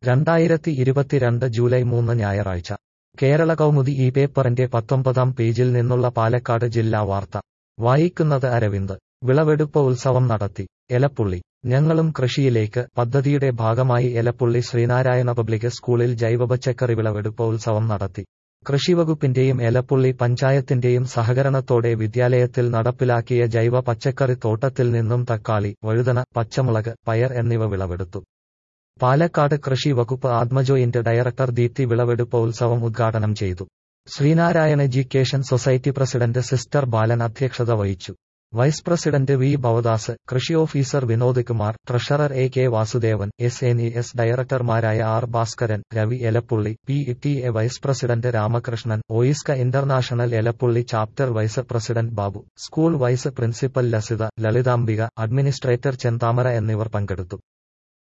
രണ്ടായിരത്തി ഇരുപത്തിരണ്ട് ജൂലൈ മൂന്ന് ഞായറാഴ്ച കേരള കൗമുദി ഈ പേപ്പറിന്റെ പത്തൊമ്പതാം പേജിൽ നിന്നുള്ള പാലക്കാട് ജില്ലാ വാർത്ത വായിക്കുന്നത് അരവിന്ദ് വിളവെടുപ്പ് ഉത്സവം നടത്തി എലപ്പുള്ളി ഞങ്ങളും കൃഷിയിലേക്ക് പദ്ധതിയുടെ ഭാഗമായി എലപ്പുള്ളി ശ്രീനാരായണ പബ്ലിക് സ്കൂളിൽ ജൈവപച്ചക്കറി വിളവെടുപ്പ് ഉത്സവം നടത്തി കൃഷിവകുപ്പിന്റെയും എലപ്പുള്ളി പഞ്ചായത്തിന്റെയും സഹകരണത്തോടെ വിദ്യാലയത്തിൽ നടപ്പിലാക്കിയ ജൈവ പച്ചക്കറി തോട്ടത്തിൽ നിന്നും തക്കാളി വഴുതന പച്ചമുളക് പയർ എന്നിവ വിളവെടുത്തു പാലക്കാട് കൃഷി വകുപ്പ് ആത്മജോയിന്റ് ഡയറക്ടർ ദീപ്തി വിളവെടുപ്പ് ഉത്സവം ഉദ്ഘാടനം ചെയ്തു Sreenarayana education society president sister Balan അധ്യക്ഷത വഹിച്ചു വൈസ് പ്രസിഡന്റ് വി ഭവദാസ് കൃഷി officer Vinod Kumar treasurer A K Vasudevan S N E S ഡയറക്ടർമാരായ R Bhaskaran Ravi Elappully P T A vice president Ramakrishnan OISCA international Elappully chapter vice president Babu school vice principal Lasitha Lalithambika administrator Chenthamara എന്നിവർ പങ്കെടുത്തു